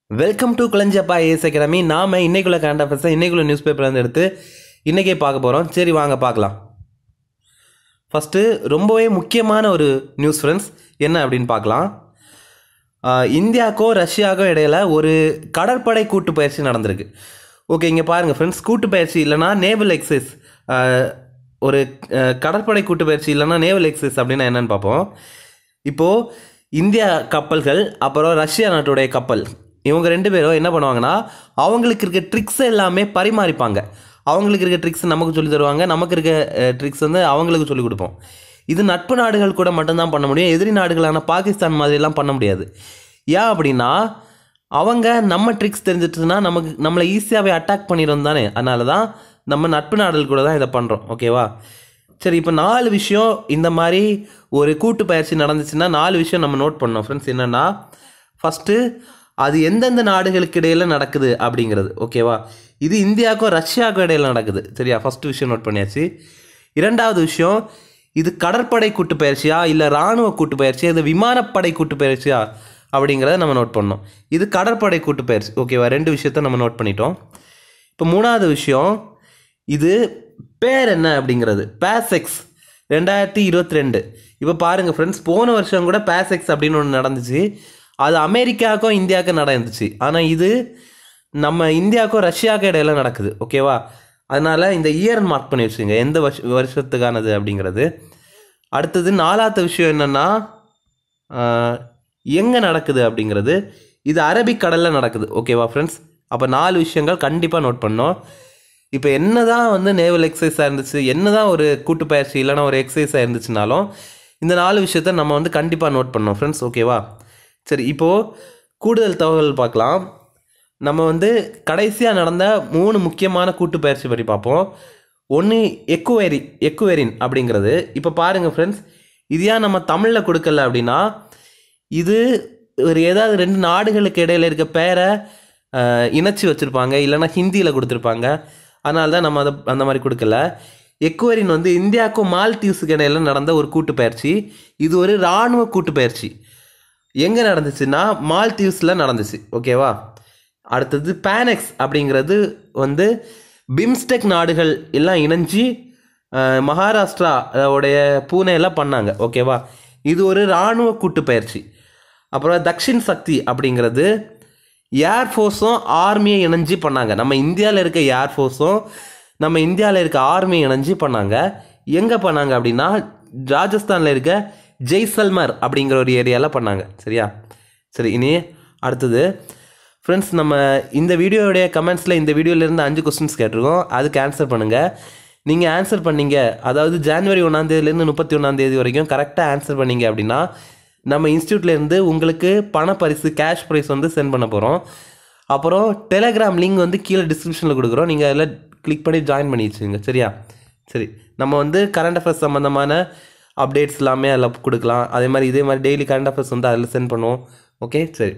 welcome to Kulanjappa AS academy நாம இன்னைக்குள்ள current அஃபேர்ஸை இன்னைக்குள்ள நியூஸ் பேப்பர்லேருந்து எடுத்து இன்றைக்கே பார்க்க போகிறோம் சரி வாங்க பார்க்கலாம் ஃபஸ்ட்டு ரொம்பவே முக்கியமான ஒரு நியூஸ் ஃப்ரெண்ட்ஸ் என்ன அப்படின்னு பார்க்கலாம் ஆஹ் இந்தியாவுக்கோ ரஷ்யாவுக்கோ இடையில ஒரு கடற்படை கூட்டு பயிற்சி நடந்திருக்கு ஓகே இங்கே பாருங்கள் ஃப்ரெண்ட்ஸ் கூட்டு பயிற்சி இல்லைனா நேவல் எக்ஸைஸ் ஒரு ஆஹ் கடற்படை கூட்டு பயிற்சி இல்லைனா நேவல் எக்ஸைஸ் அப்படின்னா என்னன்னு பார்ப்போம் இப்போது இந்தியா கப்பல்கள் அப்புறம் ரஷ்யா நாட்டுடைய கப்பல் இவங்க ரெண்டு பேரும் என்ன பண்ணுவாங்கன்னா அவங்களுக்கு இருக்க ட்ரிக்ஸ் எல்லாமே பரிமாறிப்பாங்க அவங்களுக்கு இருக்க ட்ரிக்ஸ் நமக்கு சொல்லி தருவாங்க நமக்கு இருக்க ட்ரிக்ஸ் வந்து அவங்களுக்கு சொல்லி கொடுப்போம் இது நட்பு நாடுகள் கூட மட்டும்தான் பண்ண முடியும் எதிரி நாடுகளான பாகிஸ்தான் மாதிரிலாம் பண்ண முடியாது ஏன் அப்படின்னா அவங்க நம்ம ட்ரிக்ஸ் தெரிஞ்சிட்டுனா நமக்கு நம்மளை ஈஸியாகவே அட்டாக் பண்ணிடும் தானே அதனால தான் நம்ம நட்பு நாடுகள் கூட தான் இதை பண்ணுறோம் ஓகேவா சரி இப்போ நாலு விஷயம் இந்த மாதிரி ஒரு கூட்டு பயிற்சி நடந்துச்சுன்னா நாலு விஷயம் நம்ம நோட் பண்ணோம் ஃப்ரெண்ட்ஸ் என்னென்னா ஃபஸ்ட்டு அது எந்தெந்த நாடுகளுக்கு இடையில நடக்குது அப்படிங்கிறது ஓகேவா இது இந்தியாவுக்கும் ரஷ்யாவுக்கும் இடையில நடக்குது சரியா ஃபஸ்ட்டு விஷயம் நோட் பண்ணியாச்சு இரண்டாவது விஷயம் இது கடற்படை கூட்டு பயிற்சியா இல்லை இராணுவ கூட்டு பயிற்சியா இது விமானப்படை கூட்டு பயிற்சியா அப்படிங்கிறத நம்ம நோட் பண்ணோம் இது கடற்படை கூட்டு பயிற்சி ஓகேவா ரெண்டு விஷயத்த நம்ம நோட் பண்ணிட்டோம் இப்போ மூணாவது விஷயம் இது பேர் என்ன அப்படிங்கிறது பேசெக்ஸ் ரெண்டாயிரத்தி இருபத்தி ரெண்டு இப்போ பாருங்கள் ஃப்ரெண்ட்ஸ் போன வருஷம் கூட பேசெக்ஸ் அப்படின்னு ஒன்று நடந்துச்சு அது அமெரிக்காவுக்கும் இந்தியாவுக்கும் நடந்துச்சு ஆனால் இது நம்ம இந்தியாவுக்கும் ரஷ்யாவுக்கும் இடையில நடக்குது ஓகேவா அதனால் இந்த இயர் மார்க் பண்ணி வச்சுங்க எந்த வருஷ வருஷத்துக்கானது அப்படிங்கிறது அடுத்தது நாலாவது விஷயம் என்னென்னா எங்கே நடக்குது அப்படிங்கிறது இது அரபிக் கடலில் நடக்குது ஓகேவா ஃப்ரெண்ட்ஸ் அப்போ நாலு விஷயங்கள் கண்டிப்பாக நோட் பண்ணோம் இப்போ என்ன தான் வந்து நேவல் எக்ஸசைஸாக இருந்துச்சு என்ன தான் ஒரு கூட்டு பயிற்சி இல்லைனா ஒரு எக்ஸசைஸாக இருந்துச்சுனாலும் இந்த நாலு விஷயத்த நம்ம வந்து கண்டிப்பாக நோட் பண்ணோம் ஃப்ரெண்ட்ஸ் ஓகேவா சரி இப்போது கூடுதல் தகவல் பார்க்கலாம் நம்ம வந்து கடைசியாக நடந்த மூணு முக்கியமான கூட்டு பயிற்சி பற்றி பார்ப்போம் ஒன்று எக்குவேரி எக்குவேரின் அப்படிங்கிறது இப்போ பாருங்கள் ஃப்ரெண்ட்ஸ் இது ஏன் நம்ம தமிழில் கொடுக்கல அப்படின்னா இது ஒரு ஏதாவது ரெண்டு நாடுகளுக்கு இடையில இருக்க பேரை அஹ், இணைச்சி வச்சுருப்பாங்க இல்லைன்னா ஹிந்தியில் கொடுத்துருப்பாங்க அதனால தான் நம்ம அதை அந்த மாதிரி கொடுக்கல எக்குவரின் வந்து இந்தியாவுக்கும் மால்தீவ்ஸுக்கு இடையில நடந்த ஒரு கூட்டு பயிற்சி இது ஒரு இராணுவ கூட்டு பயிற்சி எங்கே நடந்துச்சுன்னா மால்தீவ்ஸில் நடந்துச்சு ஓகேவா அடுத்தது பேனெக்ஸ் அப்படிங்கிறது வந்து பிம்ஸ்டெக் நாடுகள் எல்லாம் இணைஞ்சு அஹ், மகாராஷ்டிரா உடைய பூனேல பண்ணாங்க ஓகேவா இது ஒரு இராணுவ கூட்டு பயிற்சி அப்புறம் தக்ஷின் சக்தி அப்படிங்கிறது ஏர்ஃபோர்ஸும் ஆர்மியை இணைஞ்சு பண்ணாங்க நம்ம இந்தியாவில் இருக்க ஏர்ஃபோர்ஸும் நம்ம இந்தியாவில் இருக்க ஆர்மியை இணைஞ்சு பண்ணாங்க எங்கே பண்ணாங்க அப்படின்னா ராஜஸ்தானில் இருக்க ஜெய்சல்மர் அப்படிங்கிற ஒரு ஏரியாவில் பண்ணாங்க சரியா சரி இனி அடுத்தது ஃப்ரெண்ட்ஸ் நம்ம இந்த வீடியோடைய கமெண்ட்ஸில் இந்த வீடியோலேருந்து அஞ்சு கொஸ்டின்ஸ் கேட்டிருக்கோம் அதுக்கு ஆன்சர் பண்ணுங்கள் நீங்கள் ஆன்சர் பண்ணீங்க அதாவது ஜான்வரி ஒன்றாந்தேதியிலேருந்து முப்பத்தி ஒன்றாந்தேதி வரைக்கும் கரெக்டாக ஆன்சர் பண்ணீங்க அப்படின்னா நம்ம இன்ஸ்டியூட்லேருந்து உங்களுக்கு பணப்பரிசு கேஷ் ப்ரைஸ் வந்து சென்ட் பண்ண போகிறோம் அப்புறம் டெலகிராம் லிங்க் வந்து கீழே டிஸ்கிரிப்ஷனில் கொடுக்குறோம் நீங்கள் அதில் கிளிக் பண்ணி ஜாயின் பண்ணி வச்சுங்க சரியா சரி நம்ம வந்து கரண்ட் அஃபேர்ஸ் சம்மந்தமான அப்டேட்ஸ் எல்லாமே அதில் கொடுக்கலாம் அதே மாதிரி இதே மாதிரி டெய்லி கரண்ட் அஃபேர்ஸ் வந்து அதில் சென்ட் பண்ணுவோம் ஓகே சரி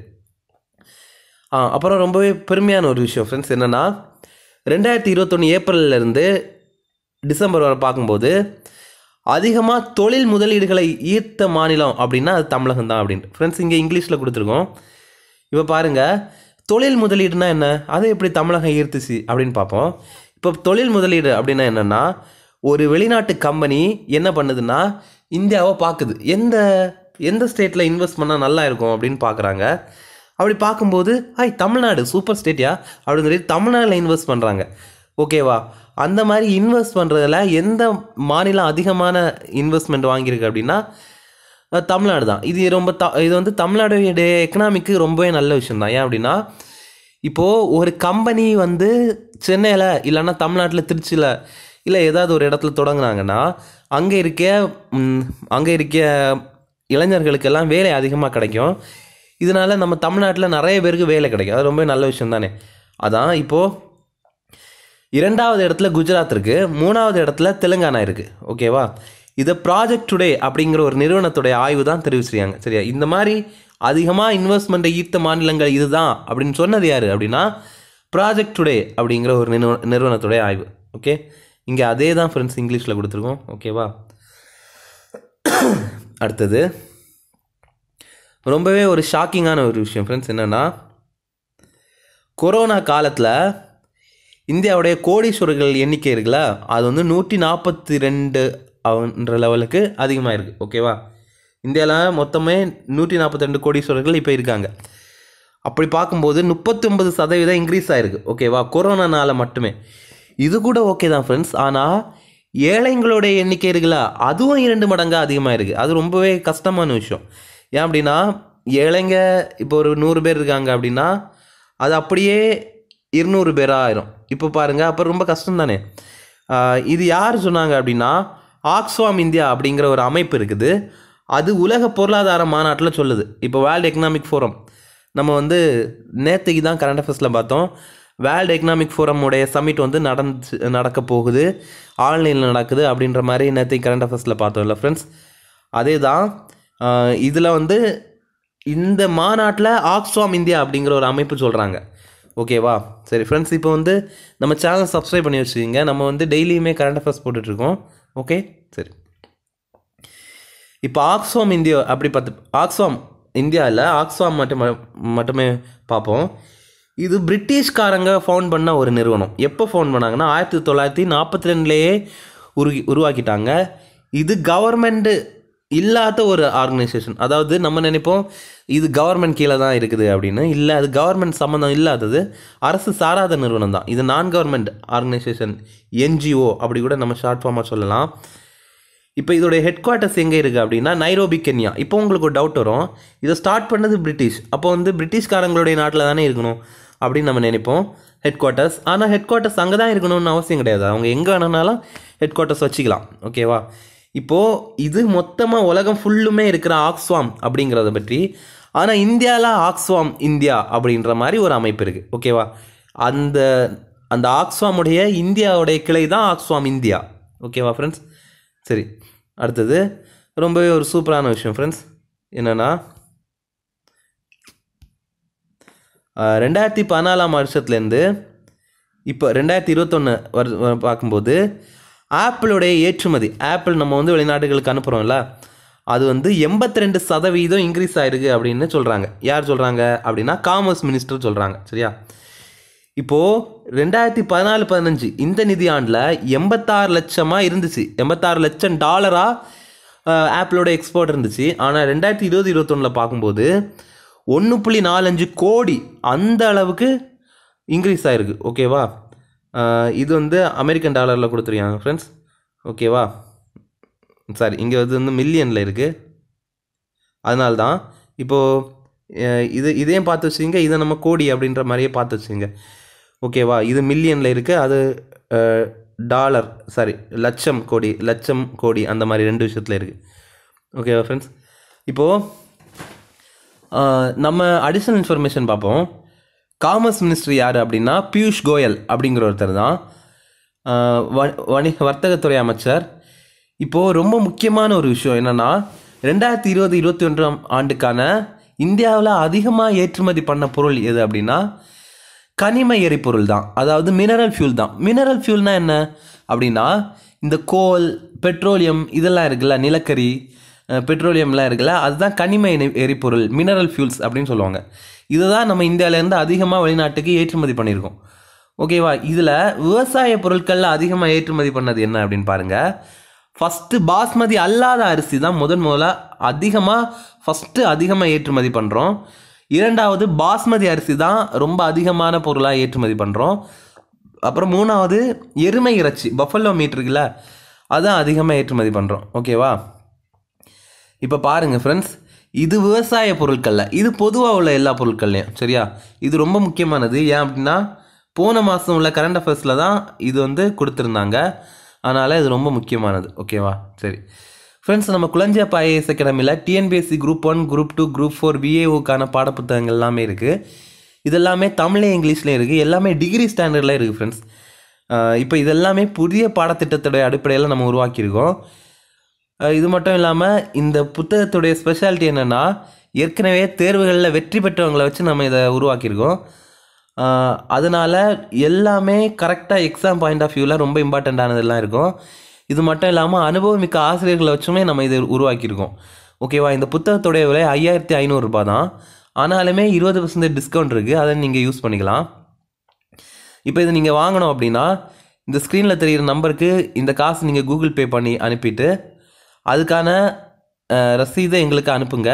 ஆ அப்புறம் ரொம்பவே பெருமையான ஒரு விஷயம் ஃப்ரெண்ட்ஸ் என்னென்னா ரெண்டாயிரத்தி இருபத்தொன்று ஏப்ரல்லேருந்து டிசம்பர் வரை பார்க்கும்போது அதிகமாக தொழில் முதலீடுகளை ஈர்த்த மாநிலம் அப்படின்னா அது தமிழகம் தான் அப்படின்ட்டு ஃப்ரெண்ட்ஸ் இங்கே இங்கிலீஷில் கொடுத்துருக்கோம் இப்போ பாருங்கள் தொழில் முதலீடுனா என்ன அதை எப்படி தமிழகம் ஈர்த்துச்சு அப்படின்னு பார்ப்போம் இப்போ தொழில் முதலீடு அப்படின்னா என்னென்னா ஒரு வெளிநாட்டு கம்பெனி என்ன பண்ணுதுன்னா இந்தியாவை பார்க்குது எந்த எந்த ஸ்டேட்டில் இன்வெஸ்ட் பண்ணால் நல்லா இருக்கும் அப்படின்னு பார்க்குறாங்க அப்படி பார்க்கும்போது ஹாய் தமிழ்நாடு சூப்பர் ஸ்டேட்யா அப்படின்னு சொல்லி தமிழ்நாட்டில் இன்வெஸ்ட் பண்ணுறாங்க ஓகேவா அந்த மாதிரி இன்வெஸ்ட் பண்ணுறதுல எந்த மாநிலம் அதிகமான இன்வெஸ்ட்மெண்ட் வாங்கியிருக்கு அப்படின்னா அஹ், தமிழ்நாடு தான் இது ரொம்ப த இது வந்து தமிழ்நாடுடைய எக்கனாமிக்கு ரொம்பவே நல்ல விஷயம் தான் ஏன் அப்படின்னா இப்போது ஒரு கம்பெனி வந்து சென்னையில் இல்லைன்னா தமிழ்நாட்டில் திருச்சியில் இல்லை ஏதாவது ஒரு இடத்துல தொடங்குனாங்கன்னா அங்கே இருக்க அங்கே இருக்க இளைஞர்களுக்கெல்லாம் வேலை அதிகமாக கிடைக்கும் இதனால நம்ம தமிழ்நாட்டில் நிறைய பேருக்கு வேலை கிடைக்கும் அது ரொம்ப நல்ல விஷயம் தானே அதான் இப்போது இரண்டாவது இடத்துல குஜராத் இருக்குது மூணாவது இடத்துல தெலுங்கானா இருக்குது ஓகேவா இதை ப்ராஜெக்ட் டுடே அப்படிங்கிற ஒரு நிறுவனத்துடைய ஆய்வு தான் தெரிவிச்சிருக்காங்க சரியா இந்த மாதிரி அதிகமாக இன்வெஸ்ட்மெண்ட்டை ஈர்த்த மாநிலங்கள் இதுதான் அப்படின்னு சொன்னது யார் அப்படின்னா ப்ராஜெக்ட் டுடே அப்படிங்கிற ஒரு நிறுவ நிறுவனத்துடைய ஆய்வு ஓகே இங்கே அதே தான் ஃப்ரெண்ட்ஸ் இங்கிலீஷில் கொடுத்துருக்கோம் ஓகேவா அடுத்தது ரொம்பவே ஒரு ஷாக்கிங்கான ஒரு விஷயம் ஃப்ரெண்ட்ஸ் என்னென்னா கொரோனா காலத்தில் இந்தியாவுடைய கோடீஸ்வரர்கள் எண்ணிக்கை இருக்குல்ல அது வந்து நூற்றி நாற்பத்தி ரெண்டு என்ற லெவலுக்கு அதிகமாக இருக்குது ஓகேவா இந்தியாவில் மொத்தமே நூற்றி நாற்பத்தி ரெண்டு கோடீஸ்வரர்கள் இப்போ இருக்காங்க அப்படி பார்க்கும்போது முப்பத்தொம்பது சதவீதம் இன்க்ரீஸ் ஆயிருக்கு ஓகேவா கொரோனானால மட்டுமே இது கூட ஓகே தான் ஃப்ரெண்ட்ஸ் ஆனால் ஏழைங்களுடைய எண்ணிக்கை இருக்குல்ல அதுவும் இரண்டு மடங்காக அதிகமாக இருக்குது அது ரொம்பவே கஷ்டமான விஷயம் ஏன் அப்படின்னா ஏழைங்க இப்போ ஒரு நூறு பேர் இருக்காங்க அப்படின்னா அது அப்படியே இருநூறு பேராக ஆயிரும் இப்போ பாருங்கள் அப்போ ரொம்ப கஷ்டம் தானே ஆஹ் இது யார் சொன்னாங்க அப்படின்னா ஆக்ஸ்வாம் இந்தியா அப்படிங்கிற ஒரு அமைப்பு இருக்குது அது உலக பொருளாதார மாநாட்டில் சொல்லுது இப்போ வேர்ல்டு எக்கனாமிக் ஃபோரம் நம்ம வந்து நேற்றுக்கு தான் கரண்ட் அஃபேர்ஸில் பார்த்தோம் வேர்ல்டு எக்கனாமிக் ஃபோரம் உடைய சமிட் வந்து நடந்து நடக்க போகுது ஆன்லைனில் நடக்குது அப்படின்ற மாதிரி நேற்றுக்கு கரண்ட் அஃபேர்ஸில் பார்த்தோம்ல ஃப்ரெண்ட்ஸ் அதே தான் இதில் வந்து இந்த மாநாட்டில் ஆக்ஸ்வாம் இந்தியா அப்படிங்கிற ஒரு அமைப்பு சொல்கிறாங்க ஓகேவா சரி ஃப்ரெண்ட்ஸ் இப்போ வந்து நம்ம சேனல் சப்ஸ்கிரைப் பண்ணி வச்சுக்கிங்க நம்ம வந்து டெய்லியுமே கரண்ட் அஃபேர்ஸ் போட்டுட்ருக்கோம் ஓகே சரி இப்போ ஆக்ஸ்வாம் இந்தியா அப்படி பார்த்து ஆக்ஸ்வாம் இந்தியாவில் ஆக்ஸ்வாம் மட்டும் மட்டுமே பார்ப்போம் இது பிரிட்டிஷ்காரங்க ஃபவுண்ட் பண்ண ஒரு நிறுவனம் எப்போ ஃபவுண்ட் பண்ணாங்கன்னா ஆயிரத்தி தொள்ளாயிரத்தி நாற்பத்தி ரெண்டுலேயே உருகி உருவாக்கிட்டாங்க இது கவர்மெண்ட்டு இல்லாத ஒரு ஆர்கனைசேஷன் அதாவது நம்ம நினைப்போம் இது கவர்மெண்ட் கீழே தான் இருக்குது அப்படின்னு இல்லை அது கவர்மெண்ட் சம்மந்தம் இல்லாதது அரசு சாராத நிறுவனம் தான் இது நான் கவர்மெண்ட் ஆர்கனைசேஷன் என்ஜிஓ அப்படி கூட நம்ம ஷார்ட் ஃபார்மாக சொல்லலாம் இப்போ இதோடைய ஹெட் குவார்ட்டர்ஸ் எங்கே இருக்குது அப்படின்னா நைரோபி கென்யா இப்போ உங்களுக்கு ஒரு டவுட் வரும் இதை ஸ்டார்ட் பண்ணது பிரிட்டிஷ் அப்போ வந்து பிரிட்டிஷ்காரங்களுடைய நாட்டில் தானே இருக்கணும் அப்படின்னு நம்ம நினைப்போம் ஹெட் குவார்ட்டர்ஸ் ஆனால் ஹெட் குவார்ட்டர்ஸ் அங்கே தான் இருக்கணும்னு அவசியம் கிடையாது அவங்க எங்கே வேணும்னாலும் ஹெட் குவார்ட்டர்ஸ் வச்சுக்கலாம் ஓகேவா இப்போது இது மொத்தமாக உலகம் ஃபுல்லுமே இருக்கிற ஆக்ஸ்வாம் அப்படிங்கிறத பற்றி ஆனால் இந்தியாவில் ஆக்ஸ்வாம் இந்தியா அப்படின்ற மாதிரி ஒரு அமைப்பு இருக்குது ஓகேவா அந்த அந்த ஆக்ஸ்வாமுடைய இந்தியாவுடைய கிளை தான் ஆக்ஸ்வாம் இந்தியா ஓகேவா ஃப்ரெண்ட்ஸ் சரி அடுத்தது ரொம்பவே ஒரு சூப்பரான விஷயம் ஃப்ரெண்ட்ஸ் என்னென்னா ரெண்டாயிரத்தி பதினாலாம் வருஷத்துலேருந்து இப்போ ரெண்டாயிரத்தி இருபத்தொன்று வரு பார்க்கும்போது ஆப்பிளுடைய ஏற்றுமதி ஆப்பிள் நம்ம வந்து வெளிநாடுகளுக்கு அனுப்புகிறோம்ல அது வந்து எண்பத்தி ரெண்டு சதவீதம் இன்க்ரீஸ் ஆயிருக்கு அப்படின்னு சொல்கிறாங்க யார் சொல்கிறாங்க அப்படின்னா காமர்ஸ் மினிஸ்டர் சொல்கிறாங்க சரியா இப்போது ரெண்டாயிரத்தி பதினாலு பதினஞ்சு இந்த நிதியாண்டில் எண்பத்தாறு லட்சமாக இருந்துச்சு எண்பத்தாறு லட்சம் டாலராக ஆப்பிளோட எக்ஸ்போர்ட் இருந்துச்சு ஆனால் ரெண்டாயிரத்தி இருபது இருபத்தொன்னில் பார்க்கும்போது ஒன்று புள்ளி நாலஞ்சு கோடி அந்த அளவுக்கு இன்க்ரீஸ் ஆகிருக்கு ஓகேவா அஹ் இது வந்து அமெரிக்கன் டாலரில் கொடுத்துருக்காங்க ஃப்ரெண்ட்ஸ் ஓகேவா சாரி இங்கே வந்து வந்து மில்லியனில் இருக்குது அதனால தான் இப்போது இது இதையும் பார்த்து வச்சுங்க இதை நம்ம கோடி அப்படின்ற மாதிரியே பார்த்து வச்சுங்க ஓகேவா இது மில்லியனில் இருக்குது அது டாலர் சாரி லட்சம் கோடி லட்சம் கோடி அந்த மாதிரி ரெண்டு விஷயத்தில் இருக்குது ஓகேவா ஃப்ரெண்ட்ஸ் இப்போது நம்ம அடிஷ்னல் இன்ஃபர்மேஷன் பார்ப்போம் காமர்ஸ் மினிஸ்டர் யார் அப்படின்னா பியூஷ் கோயல் அப்படிங்கிற ஒருத்தர் தான் ஆஹ் வ- வணி வர்த்தகத்துறை அமைச்சர் இப்போது ரொம்ப முக்கியமான ஒரு விஷயம் என்னென்னா ரெண்டாயிரத்தி இருபது இருபத்தி ஒன்றாம் ஆண்டுக்கான இந்தியாவில் அதிகமாக ஏற்றுமதி பண்ண பொருள் எது அப்படின்னா கனிம எரிபொருள் தான் அதாவது மினரல் ஃபியூல் தான் மினரல் ஃபியூல்னா என்ன அப்படின்னா இந்த கோல் பெட்ரோலியம் இதெல்லாம் இருக்குல்ல நிலக்கரி அஹ், பெட்ரோலியம்லாம் இருக்குல்ல அதுதான் கனிம எரி- எரிபொருள் மினரல் ஃபியூல்ஸ் அப்படின்னு சொல்லுவாங்க இதை தான் நம்ம இந்தியாவிலேருந்து அதிகமாக வெளிநாட்டுக்கு ஏற்றுமதி பண்ணியிருக்கோம் ஓகேவா இதில் விவசாய பொருட்களில் அதிகமாக ஏற்றுமதி பண்ணது என்ன அப்படின்னு பாருங்கள் ஃபஸ்ட்டு பாஸ்மதி அல்லாத அரிசி தான் முதன் முதல்ல அதிகமாக ஃபஸ்ட்டு அதிகமாக ஏற்றுமதி பண்ணுறோம் இரண்டாவது பாஸ்மதி அரிசி தான் ரொம்ப அதிகமான பொருளாக ஏற்றுமதி பண்ணுறோம் அப்புறம் மூணாவது எருமை இறைச்சி பஃபல்லோ மீட் இருக்குல்ல அதான் அதிகமாக ஏற்றுமதி பண்ணுறோம் ஓகேவா இப்போ பாருங்கள் ஃப்ரெண்ட்ஸ் இது விவசாய பொருட்களில் இது பொதுவாக உள்ள எல்லா பொருட்கள்லையும் சரியா இது ரொம்ப முக்கியமானது ஏன் அப்படின்னா போன மாதம் உள்ள கரண்ட் அஃபேர்ஸில் தான் இது வந்து கொடுத்துருந்தாங்க அதனால் இது ரொம்ப முக்கியமானது ஓகேவா சரி ஃப்ரெண்ட்ஸ் நம்ம குளஞ்சியப்பா ஐஏஎஸ் அகாடமியில் TNPSC group one group two group four பிஏஓக்கான பாடப்புத்தகங்கள் எல்லாமே இருக்குது இதெல்லாமே தமிழ்லையும் இங்கிலீஷ்லையும் இருக்குது எல்லாமே டிகிரி ஸ்டாண்டர்டில் இருக்குது ஃப்ரெண்ட்ஸ் இப்போ இதெல்லாமே புதிய பாடத்திட்டத்துடைய அடிப்படையில் நம்ம உருவாக்கியிருக்கோம் அஹ் இது மட்டும் இல்லாமல் இந்த புத்தகத்துடைய ஸ்பெஷாலிட்டி என்னென்னா ஏற்கனவே தேர்வுகளில் வெற்றி பெற்றவங்களை வச்சு நம்ம இதை உருவாக்கியிருக்கோம் அஹ் அதனால எல்லாமே கரெக்டாக எக்ஸாம் பாயிண்ட் ஆஃப் வியூவில் ரொம்ப இம்பார்ட்டண்ட்டானதெல்லாம் இருக்கும் இது மட்டும் இல்லாமல் அனுபவமிக்க ஆசிரியர்களை வச்சுமே நம்ம இதை உருவாக்கியிருக்கோம் ஓகேவா இந்த புத்தகத்துடைய விலை ஐயாயிரத்தி ஐநூறுரூபா தான் ஆனாலுமே இருபது பர்சன்டேஜ் டிஸ்கவுண்ட் இருக்குது அதை நீங்கள் யூஸ் பண்ணிக்கலாம் இப்போ இது நீங்கள் வாங்கணும் அப்படின்னா இந்த ஸ்க்ரீனில் தெரிகிற நம்பருக்கு இந்த காசு நீங்கள் கூகுள் பே பண்ணி அனுப்பிட்டு அதுக்கான அஹ், ரசீதை எங்களுக்கு அனுப்புங்க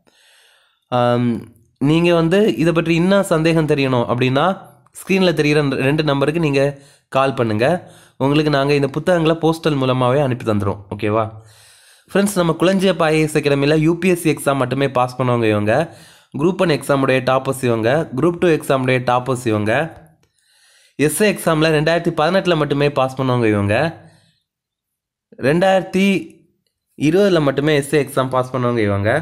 நீங்கள் வந்து இதை பற்றி இன்னும் சந்தேகம் தெரியணும் அப்படின்னா ஸ்க்ரீனில் தெரிகிற அந்த ரெண்டு நம்பருக்கு நீங்கள் கால் பண்ணுங்கள் உங்களுக்கு நாங்கள் இந்த புத்தகங்களை போஸ்டல் மூலமாகவே அனுப்பி தந்துடும் ஓகேவா ஃப்ரெண்ட்ஸ் நம்ம குளஞ்சியப்ப ஐஏஎஸ் அகாடமியில் யூபிஎஸ்சி எக்ஸாம் மட்டுமே பாஸ் பண்ணவங்க இவங்க குரூப் ஒன் எக்ஸாமுடைய டாப்பர்ஸ் இவங்க குரூப் டூ எக்ஸாமுடைய டாப்பர்ஸ் இவங்க எஸ்ஏ எக்ஸாமில் ரெண்டாயிரத்தி பதினெட்டில் மட்டுமே பாஸ் பண்ணவங்க இவங்க ரெண்டாயிரத்தி இருபதில் மட்டுமே எஸ்ஏ எக்ஸாம் பாஸ் பண்ணவங்க இவங்க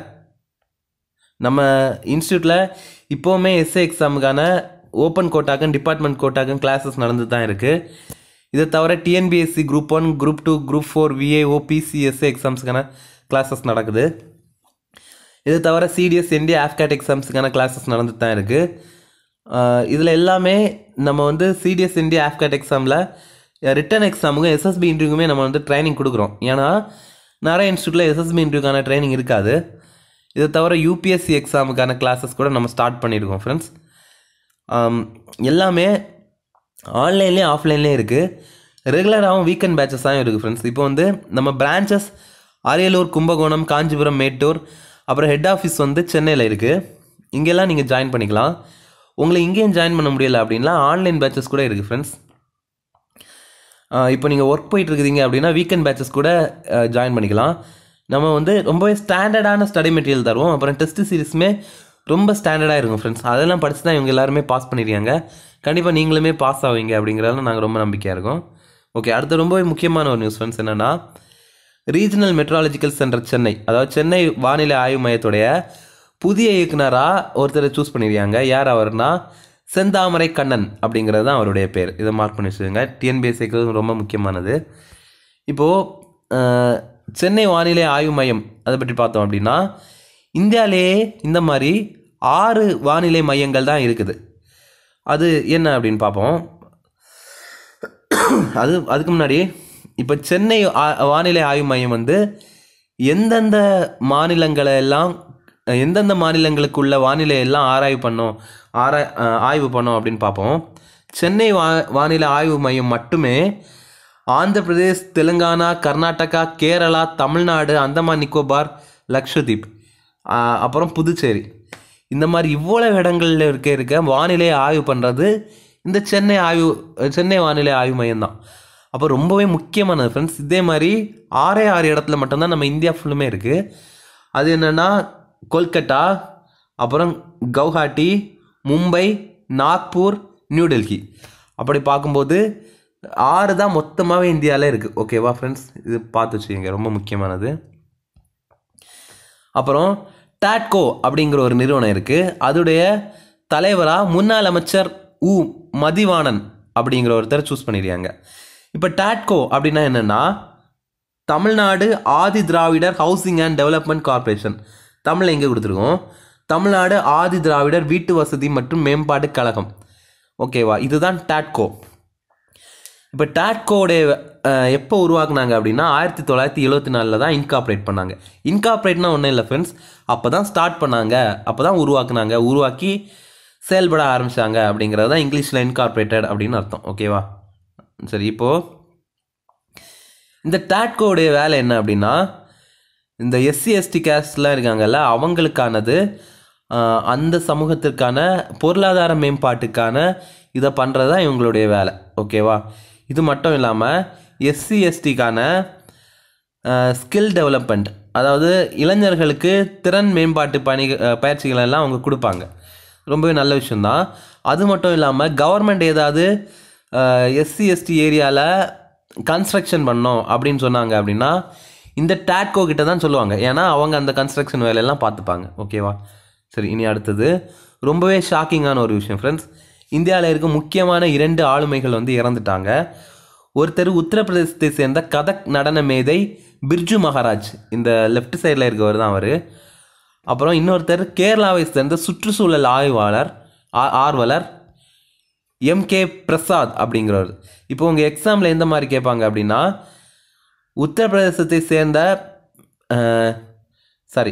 நம்ம இன்ஸ்டியூட்டில் இப்போவுமே எஸ்ஏ எக்ஸாமுக்கான ஓப்பன் கோட்டாக்கும் டிபார்ட்மெண்ட் கோட்டாக்கும் கிளாஸஸ் நடந்து தான் இருக்குது இதை தவிர TNPSC group one group two group four VAO PCSA எக்ஸாம்ஸுக்கான கிளாஸஸ் நடக்குது இது தவிர சிடிஎஸ் என்டி ஆஃப்கேட் எக்ஸாம்ஸுக்கான கிளாஸஸ் நடந்துட்டு தான் இருக்குது இதில் எல்லாமே நம்ம வந்து சிடிஎஸ் என்டி ஆஃப்கேட் எக்ஸாமில் ரிட்டன் எக்ஸாமுக்கும் எஸ்எஸ்பி இன்டர்வியூக்குமே நம்ம வந்து ட்ரைனிங் கொடுக்குறோம் ஏன்னா நிறைய இன்ஸ்டியூட்டில் எஸ்எஸ்பி இன்டர்வியூக்கான ட்ரைனிங் இருக்காது இதை தவிர யூபிஎஸ்சி எக்ஸாமுக்கான கிளாஸஸ் கூட நம்ம ஸ்டார்ட் பண்ணியிருக்கோம் ஃப்ரெண்ட்ஸ் எல்லாமே ஆன்லைன்லேயும் ஆஃப்லைன்லேயும் இருக்குது ரெகுலராகவும் வீக்கெண்ட் பேட்சஸாகவும் இருக்குது ஃப்ரெண்ட்ஸ் இப்போ வந்து நம்ம பிரான்ச்சஸ் அரியலூர் கும்பகோணம் காஞ்சிபுரம் மேட்டூர் அப்புறம் ஹெட் ஆஃபீஸ் வந்து சென்னையில் இருக்குது இங்கெல்லாம் நீங்கள் ஜாயின் பண்ணிக்கலாம் உங்களை இங்கேயும் ஜாயின் பண்ண முடியல அப்படின்னா ஆன்லைன் பேட்சஸ் கூட இருக்குது ஃப்ரெண்ட்ஸ் இப்போ நீங்கள் ஒர்க் போயிட்டு இருக்கிறீங்க அப்படின்னா வீக்கெண்ட் பேட்சஸ் கூட ஜாயின் பண்ணிக்கலாம் நம்ம வந்து ரொம்பவே ஸ்டாண்டர்டான ஸ்டடி மெட்டீரியல் தருவோம் அப்புறம் டெஸ்ட் சீரிஸுமே ரொம்ப ஸ்டாண்டர்டாக இருக்கும் ஃப்ரெண்ட்ஸ் அதெல்லாம் படித்து தான் இவங்க எல்லாருமே பாஸ் பண்ணிருக்காங்க கண்டிப்பாக நீங்களுமே பாஸ் ஆவீங்க அப்படிங்கிறதுல நாங்கள் ரொம்ப நம்பிக்கையாக இருக்கோம் ஓகே அடுத்து ரொம்பவே முக்கியமான ஒரு நியூஸ் ஃப்ரெண்ட்ஸ் என்னென்னா ரீஜனல் மெட்ராலஜிக்கல் சென்டர் சென்னை அதாவது சென்னை வானிலை ஆய்வு மையத்துடைய புதிய இயக்குனராக ஒருத்தரை சூஸ் பண்ணியிருக்காங்க யார் அவர்னா செந்தாமரை கண்ணன் அப்படிங்கிறது தான் அவருடைய பேர் இதை மார்க் பண்ணி வச்சுக்கோங்க டிஎன்பிஎஸ்சிக்கு ரொம்ப முக்கியமானது இப்போது சென்னை வானிலை ஆய்வு மையம் அதை பற்றி பார்த்தோம் அப்படின்னா இந்தியாவிலேயே இந்த மாதிரி ஆறு வானிலை மையங்கள் தான் இருக்குது அது என்ன அப்படின்னு பார்ப்போம் அது அதுக்கு முன்னாடி இப்போ சென்னை ஆ- வானிலை ஆய்வு மையம் வந்து எந்தெந்த மாநிலங்களை எல்லாம் எந்தெந்த மாநிலங்களுக்குள்ள வானிலை எல்லாம் ஆராய்வு பண்ணோம் ஆராய் அஹ், ஆய்வு பண்ணோம் அப்படின்னு பார்ப்போம் சென்னை வா வானிலை ஆய்வு மையம் மட்டுமே ஆந்திர பிரதேஷ் தெலுங்கானா கர்நாடகா கேரளா தமிழ்நாடு அந்தமான் நிக்கோபார் லக்ஷதீப் ஆஹ், அப்புறம் புதுச்சேரி இந்த மாதிரி இவ்வளவு இடங்கள்ல இருக்க இருக்க வானிலை ஆய்வு பண்ணுறது இந்த சென்னை ஆய்வு சென்னை வானிலை ஆய்வு மையம் தான் அப்போ ரொம்பவே முக்கியமானது ஃப்ரெண்ட்ஸ் இதே மாதிரி ஆறே ஆறு இடத்துல மட்டும்தான் நம்ம இந்தியா ஃபுல்லுமே இருக்குது அது என்னென்னா கொல்கட்டா அப்புறம் கவுஹாட்டி மும்பை நாக்பூர் நியூ டெல்லி அப்படி பார்க்கும்போது ஆறு தான் மொத்தமாகவே இந்தியாவில் இருக்குது ஓகேவா ஃப்ரெண்ட்ஸ் இது பார்த்து வச்சுக்கோங்க ரொம்ப முக்கியமானது அப்புறம் டாட்கோ அப்படிங்கிற ஒரு நிறுவனம் இருக்குது அதோடைய தலைவராக முன்னாள் அமைச்சர் உ மதிவாணன் அப்படிங்கிற ஒருத்தர் சூஸ் பண்ணியிருக்காங்க இப்போ டாட்கோ அப்படின்னா என்னென்னா Tamil Nadu Adi Dravidar housing and development corporation தமிழில் எங்கே கொடுத்துருக்கோம் தமிழ்நாடு ஆதி திராவிடர் வீட்டு வசதி மற்றும் மேம்பாட்டு கழகம் ஓகேவா இதுதான் டாட்கோ இப்போ டாட்கோடைய எப்போ உருவாக்குனாங்க அப்படின்னா ஆயிரத்தி தொள்ளாயிரத்தி எழுபத்தி நாலில் தான் இன்கார்பரேட் பண்ணாங்க இன்கார்பரேட்னா ஒன்றும் இல்லை ஃப்ரெண்ட்ஸ் அப்போ தான் ஸ்டார்ட் பண்ணாங்க அப்போ தான் உருவாக்குனாங்க உருவாக்கி செயல்பட ஆரம்பிச்சாங்க அப்படிங்கிறது தான் இங்கிலீஷில் இன்கார்பரேட்டட் அப்படின்னு அர்த்தம் ஓகேவா சரி இப்போது இந்த டாட்கோடைய வேலை என்ன அப்படின்னா இந்த எஸ்சி எஸ்டி கேஸ்ட்லாம் இருக்காங்கல்ல அவங்களுக்கானது ஆஹ், அந்த சமூகத்திற்கான பொருளாதார மேம்பாட்டுக்கான இதை பண்ணுறது தான் இவங்களுடைய வேலை ஓகேவா இது மட்டும் இல்லாமல் எஸ்சி எஸ்டிக்கான ஸ்கில் டெவலப்மெண்ட் அதாவது இளைஞர்களுக்கு திறன் மேம்பாட்டு பணி அஹ், பயிற்சிகள் எல்லாம் அவங்க கொடுப்பாங்க ரொம்பவே நல்ல விஷயந்தான் அது மட்டும் இல்லாமல் கவர்மெண்ட் ஏதாவது எஸ்சி எஸ்டி ஏரியாவில் கன்ஸ்ட்ரக்ஷன் பண்ணோம் அப்படின்னு சொன்னாங்க அப்படின்னா இந்த டாட்கோ கிட்ட தான் சொல்லுவாங்க ஏன்னா அவங்க அந்த கன்ஸ்ட்ரக்ஷன் வேலையெல்லாம் பார்த்துப்பாங்க ஓகேவா சரி இனி அடுத்தது ரொம்பவே ஷாக்கிங்கான ஒரு விஷயம் ஃப்ரெண்ட்ஸ் இந்தியாவில் இருக்க முக்கியமான இரண்டு ஆளுமைகள் வந்து இறந்துட்டாங்க ஒருத்தர் உத்தரப்பிரதேசத்தை சேர்ந்த கதக் நடன மேதை பிர்ஜு மகாராஜ் இந்த லெஃப்ட் சைடில் இருக்கவர் தான் அவர் அப்புறம் இன்னொருத்தர் கேரளாவை சேர்ந்த சுற்றுச்சூழல் ஆய்வாளர் ஆ- ஆர்வலர் எம்கே பிரசாத் அப்படிங்கிறவர் இப்போ உங்கள் எக்ஸாமில் எந்த மாதிரி கேட்பாங்க அப்படின்னா உத்தரப்பிரதேசத்தை சேர்ந்த சாரி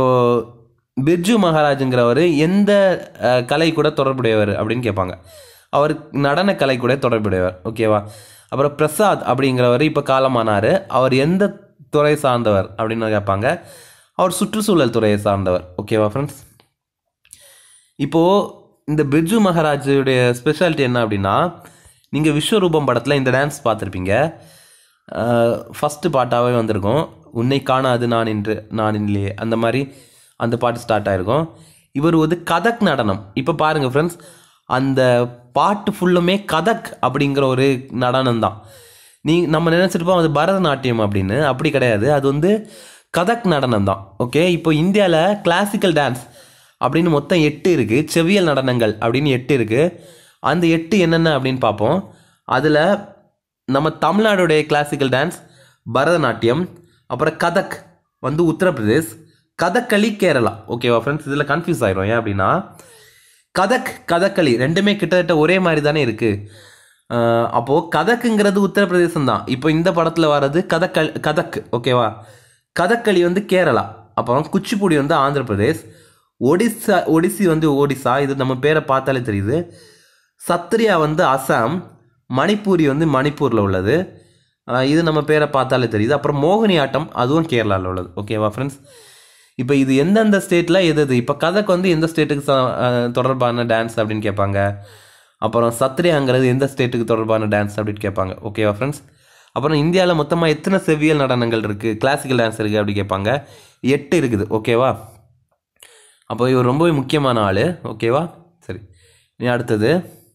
இப்போது பிர்ஜு மகாராஜுங்கிறவர் எந்த அஹ், கலை கூட தொடர்புடையவர் அப்படின்னு கேட்பாங்க அவர் நடனக்கலை கூட தொடர்புடையவர் ஓகேவா அப்புறம் பிரசாத் அப்படிங்கிறவர் இப்போ காலமானார் அவர் எந்த துறை சார்ந்தவர் அப்படின்னு கேட்பாங்க அவர் சுற்றுச்சூழல் துறையை சார்ந்தவர் ஓகேவா ஃப்ரெண்ட்ஸ் இப்போது இந்த பிர்ஜு மகாராஜுடைய ஸ்பெஷாலிட்டி என்ன அப்படின்னா நீங்கள் விஸ்வரூபம் படத்தில் இந்த டான்ஸ் பார்த்துருப்பீங்க ஃபஸ்ட்டு பாட்டாகவே வந்திருக்கும் உன்னை காணாது நான் இன்று நான் இல்லையே அந்த மாதிரி அந்த பாட்டு ஸ்டார்ட் ஆயிருக்கும் இவர் வந்து கதக் நடனம் இப்போ பாருங்கள் ஃப்ரெண்ட்ஸ் அந்த பாட்டு ஃபுல்லுமே கதக் அப்படிங்கிற ஒரு நடனம் தான் நீ நம்ம நினச்சிருப்போம் அது பரதநாட்டியம் அப்படின்னு அப்படி கிடையாது அது வந்து கதக் நடனம் தான் ஓகே இப்போ இந்தியாவில் கிளாசிக்கல் டான்ஸ் அப்படின்னு மொத்தம் எட்டு இருக்குது செவியல் நடனங்கள் அப்படின்னு எட்டு இருக்குது அந்த எட்டு என்னென்ன அப்படின்னு பார்ப்போம் அதில் நம்ம தமிழ்நாடுடைய கிளாசிக்கல் டான்ஸ் பரதநாட்டியம் அப்புறம் கதக் வந்து உத்தரப்பிரதேஷ் கதகளி கேரளா ஓகேவா ஃப்ரெண்ட்ஸ் இதில் கன்ஃபியூஸ் ஆயிரும் ஏன் அப்படின்னா கதக் கதகளி ரெண்டுமே கிட்டத்தட்ட ஒரே மாதிரி தானே இருக்குது அப்போது கதக்குங்கிறது உத்தரப்பிரதேசம் தான் இப்போ இந்த படத்தில் வர்றது கதக்கள் கதக் ஓகேவா கதக்களி வந்து கேரளா அப்புறம் குச்சிப்புடி வந்து ஆந்திர பிரதேஷ் ஒடிசா ஒடிசி வந்து ஒடிசா இது நம்ம பேரை பார்த்தாலே தெரியுது சத்ரியா வந்து அசாம் மணிப்பூரி வந்து மணிப்பூரில் உள்ளது அஹ் இது நம்ம பேரை பார்த்தாலே தெரியுது அப்புறம் மோகினி ஆட்டம் அதுவும் கேரளாவில் உள்ளது ஓகேவா ஃப்ரெண்ட்ஸ் இப்போ இது எந்தெந்த ஸ்டேட்டில் எது எது இப்போ கதக் வந்து எந்த ஸ்டேட்டுக்கு ச- அஹ் தொடர்பான டான்ஸ் அப்படின்னு கேட்பாங்க அப்புறம் சத்ரியாங்கிறது எந்த ஸ்டேட்டுக்கு தொடர்பான டான்ஸ் அப்படின்னு கேட்பாங்க ஓகேவா ஃப்ரெண்ட்ஸ் அப்புறம் இந்தியாவில் மொத்தமாக எத்தனை செவ்வியல் நடனங்கள் இருக்குது கிளாசிக்கல் டான்ஸ் இருக்குது அப்படி கேட்பாங்க எட்டு இருக்குது ஓகேவா அப்போ இவர் ரொம்பவே முக்கியமான ஆள் ஓகேவா சரி இனி அடுத்தது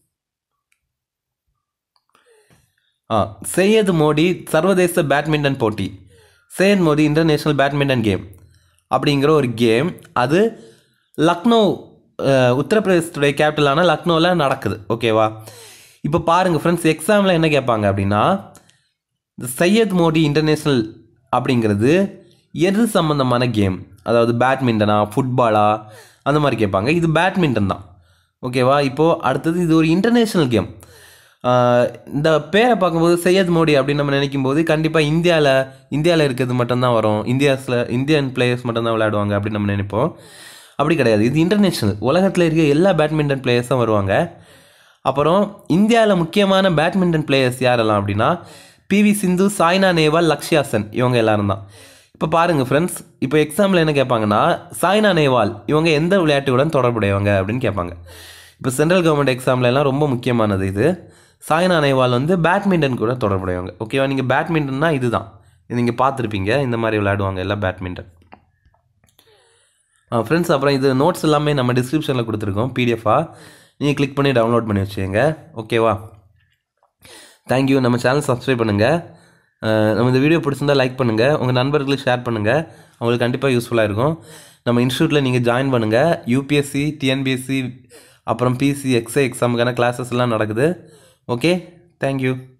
ஆ சையத் மோடி சர்வதேச பேட்மிண்டன் போட்டி Syed Modi international badminton game அப்படிங்கிற ஒரு கேம் அது லக்னோ அஹ், உத்தரப்பிரதேசத்துடைய கேபிட்டலான லக்னோவில் நடக்குது ஓகேவா இப்போ பாருங்கள் ஃப்ரெண்ட்ஸ் எக்ஸாமில் என்ன கேட்பாங்க அப்படின்னா இந்த சையத் மோடி இன்டர்நேஷ்னல் அப்படிங்கிறது எது சம்மந்தமான கேம் அதாவது பேட்மிண்டனா ஃபுட்பாலா அந்த மாதிரி கேட்பாங்க இது பேட்மிண்டன் தான் ஓகேவா இப்போது அடுத்தது இது ஒரு இன்டர்நேஷ்னல் கேம் இந்த பேரை பார்க்கும்போது சையத் மோடி அப்படின்னு நம்ம நினைக்கும் போது கண்டிப்பாக இந்தியாவில் இந்தியாவில் இருக்கிறது மட்டும்தான் வரும் இந்தியாஸில் இந்தியன் பிளேயர்ஸ் மட்டும்தான் விளையாடுவாங்க அப்படின்னு நம்ம நினைப்போம் அப்படி கிடையாது இது இன்டர்நேஷ்னல் உலகத்தில் இருக்க எல்லா பேட்மிண்டன் பிளேயர்ஸும் வருவாங்க அப்புறம் இந்தியாவில் முக்கியமான பேட்மிண்டன் பிளேயர்ஸ் யாரெல்லாம் அப்படின்னா பிவி சிந்து சாய்னா நேவால் லக்ஷ்யா சென் இவங்க எல்லாரும் தான் இப்போ பாருங்கள் ஃப்ரெண்ட்ஸ் இப்போ எக்ஸாமில் என்ன கேட்பாங்கன்னா சாய்னா நேவால் இவங்க எந்த விளையாட்டுடன் தொடர்புடையவங்க அப்படின்னு கேட்பாங்க இப்போ சென்ட்ரல் கவர்மெண்ட் எக்ஸாம்ல எல்லாம் ரொம்ப முக்கியமானது இது சாய்னா நேவால் வந்து பேட்மிண்டன் கூட தொடர்புடையவங்க ஓகேவா நீங்கள் பேட்மிண்டன்னா இதுதான் நீங்கள் பார்த்துருப்பீங்க இந்த மாதிரி விளையாடுவாங்க எல்லாம் பேட்மிண்டன் ஃப்ரெண்ட்ஸ் அப்புறம் இது நோட்ஸ் எல்லாமே நம்ம டிஸ்கிரிப்ஷனில் கொடுத்துருக்கோம் பிடிஎஃபாக நீங்கள் கிளிக் பண்ணி டவுன்லோட் பண்ணி வச்சுக்கோங்க ஓகேவா தேங்க்யூ நம்ம சேனல் சப்ஸ்கிரைப் பண்ணுங்கள் நம்ம இந்த வீடியோ பிடிச்சிருந்தா லைக் பண்ணுங்கள் உங்கள் நண்பர்களுக்கு ஷேர் பண்ணுங்கள் அவங்களுக்கு கண்டிப்பாக யூஸ்ஃபுல்லாக இருக்கும் நம்ம இன்ஸ்டியூட்டில் நீங்கள் ஜாயின் பண்ணுங்கள் யூபிஎஸ்சி டிஎன்பிஎஸ்சி அப்புறம் பிசி எக்ஸை எக்ஸாமுக்கான கிளாஸஸ் எல்லாம் நடக்குது ஓகே தேங்க்யூ